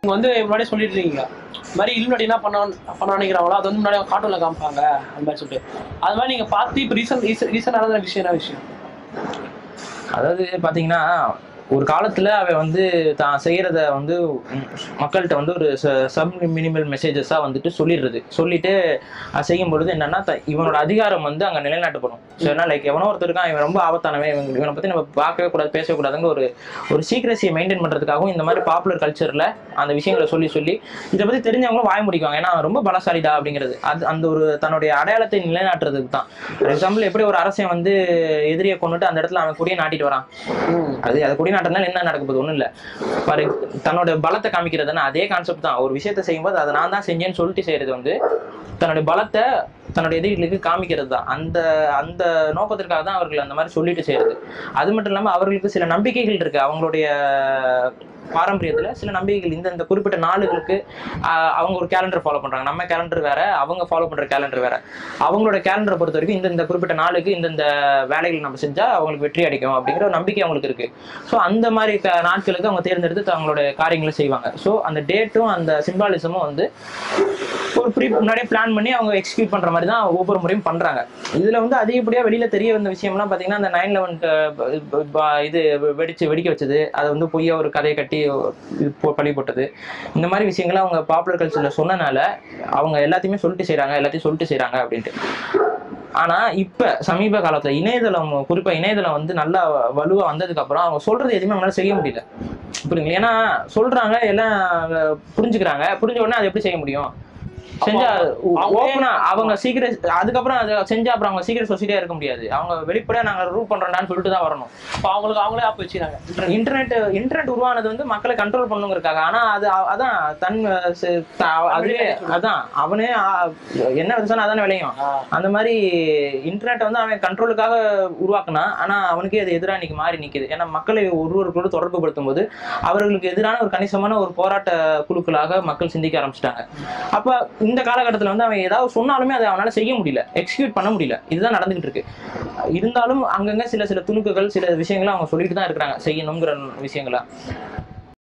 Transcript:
நீங்க வந்து முன்னாடியே சொல்லிட்டு இருக்கீங்க இந்த மாதிரி இல்லுனாடி என்ன பண்ண பண்ண நினைக்கிறாங்களோ அது வந்து முன்னாடி கார்ட்டூன்ல காமிப்பாங்க அந்த மாதிரி சொல்லிட்டு அது மாதிரி நீங்க பார்த்து இப்போ ரீசன் ரீசன் நடந்த விஷயம் என்ன விஷயம் அதாவது பாத்தீங்கன்னா ஒரு காலத்துல அவன் வந்து தான் செய்யறத வந்து ம், மக்கள்கிட்ட வந்து ஒரு சப் மினிமல் மெசேஜஸா வந்துட்டு சொல்லிடுறது சொல்லிட்டு அது செய்யும் பொழுது என்னன்னா த- இவனோட அதிகாரம் வந்து அங்க நிலைநாட்டப்படும் சரினா லைக் எவனோ ஒருத்தர் இருக்கான் இவன் ரொம்ப ஆபத்தானவன் இவன் இவனை பத்தி நம்ம பார்க்கவே கூடாது பேசவே கூடாதுங்கிற ஒரு ஒரு சீக்ரஸியை மெயின்டைன் பண்றதுக்காகவும் இந்த மாதிரி பாப்புலர் கல்ச்சர்ல அந்த விஷயங்களை சொல்லி சொல்லி இதை பத்தி தெரிஞ்சவங்களும் வாய முடிக்குவாங்க ஏன்னா அவன் ரொம்ப பலசாலிடா அப்படிங்கிறது அது அந்த ஒரு தன்னுடைய அடையாளத்தை நிலைநாட்டுறதுக்கு தான் ஃபார் எக்ஸாம்பிள் எப்படி ஒரு அரசன் வந்து எதிரியை கொண்டுட்டு அந்த இடத்துல அவன் கொடியை நாட்டிட்டு வரான் அது அது கொடிநாட்டினால என்ன நடக்க போகுது ஒன்றும் இல்லை பாரு தன்னோட பலத்தை காமிக்கிறதுனா அதே கான்செப்ட் தான் ஒரு விஷயத்தை செய்யும்போது அதை நான் தான் செஞ்சேன்னு சொல்லிட்டு செய்யறது வந்து தன்னுடைய பலத்தை தன்னுடைய எதிரிகளுக்கு காமிக்கிறது தான் அந்த அந்த நோக்கத்திற்காக தான் அவர்கள் அந்த மாதிரி சொல்லிட்டு செய்யறது அது மட்டும் இல்லாமல் அவர்களுக்கு சில நம்பிக்கைகள் இருக்கு அவங்களுடைய பாரம்பரியத்துல சில நம்பிக்கைகள் இந்த இந்த குறிப்பிட்ட நாளுகளுக்கு ஆஹ், அவங்க ஒரு கேலண்டர் ஃபாலோ பண்றாங்க நம்ம கேலண்டர் வேற அவங்க ஃபாலோ பண்ற கேலண்டர் வேற அவங்களோட கேலண்டரை பொறுத்த வரைக்கும் இந்த இந்த குறிப்பிட்ட நாளுக்கு இந்த இந்த வேலைகள் நம்ம செஞ்சா அவங்களுக்கு வெற்றி அடிக்கும் அப்படிங்கிற ஒரு நம்பிக்கை அவங்களுக்கு இருக்கு ஸோ அந்த மாதிரி க- நாட்களுக்கு அவங்க தேர்ந்தெடுத்து தங்களோட காரியங்களை செய்வாங்க ஸோ அந்த டேட்டும் அந்த சிம்பாலிசமும் வந்து ஒரு ப்ரீ முன்னாடியே பிளான் பண்ணி அவங்க எக்ஸிக்யூட் பண்ற மாதிரி தான் ஒவ்வொரு முறையும் பண்றாங்க இதுல வந்து அதிகப்படியா வெளியில தெரிய வந்த விஷயம்லாம் பாத்தீங்கன்னா அந்த நைன் லெவன் இது வெடிச்சு வெடிக்க வச்சது அதை வந்து பொய்யா ஒரு கதையை கட்டி இது போ- பழி போட்டது இந்த மாதிரி விஷயங்களை அவங்க பாப்புலர் கல்ச்சர்ல சொன்னனால அவங்க எல்லாத்தையுமே சொல்லிட்டு செய்றாங்க எல்லாத்தையும் சொல்லிட்டு செய்றாங்க அப்படின்ட்டு ஆனா இப்ப சமீப காலத்துல இணையதளம் குறிப்பா இணையதளம் வந்து நல்லா வலுவா வந்ததுக்கு அப்புறம் அவங்க சொல்றது எதுவுமே அவங்களால செய்ய முடியல புரியுங்களா ஏன்னா சொல்றாங்க எல்லாம் புரிஞ்சுக்கிறாங்க புரிஞ்ச உடனே அதை எப்படி செய்ய முடியும் செஞ்சா அவங்களே- ஓப்பனா அவங்க சீக்கிரம் அதுக்கப்புறம் அதை செஞ்சா அப்புறம் அவங்க சீக்கிரம் சொசைட்டியா இருக்க முடியாது அவங்க வெளிப்படையா நாங்க ரூல் பண்றோம்டான்னு சொல்லிட்டு தான் வரணும் இப்போ அவங்களுக்கு அவங்களே ஆப் வச்சுக்கிறாங்க இன்டர்நெட் இன்டர்நெட் உருவானது வந்து மக்களை கண்ட்ரோல் பண்ணுங்கிறதுக்காக ஆனா அது அ- அதான் தன் ச- த- அதுவே அதான் அவனே ஆ, என்ன விதம் அதானே விளையும் அந்த மாதிரி இன்டர்நெட் வந்து அவன் கண்ட்ரோலுக்காக உருவாக்குனா ஆனா அவனுக்கே அது எதிராக இன்னைக்கு மாறி நிக்குது ஏன்னா மக்களை ஒருவருக்கோடு தொடர்பு படுத்தும் போது அவர்களுக்கு எதிரான ஒரு கணிசமான ஒரு போராட்ட குழுக்களாக மக்கள் சிந்திக்க ஆரம்பிச்சிட்டாங்க அப்ப இந்த காலகட்டத்துல வந்து அவன் ஏதாவது சொன்னாலுமே அதை அவனால செய்ய முடியல எக்ஸிக்யூட் பண்ண முடியல இதுதான் நடந்துகிட்டு இருக்கு இருந்தாலும் அங்கங்க சில சில துணுக்குகள் சில விஷயங்களை அவங்க சொல்லிட்டு தான் இருக்கிறாங்க செய்யணுங்கிற விஷயங்களை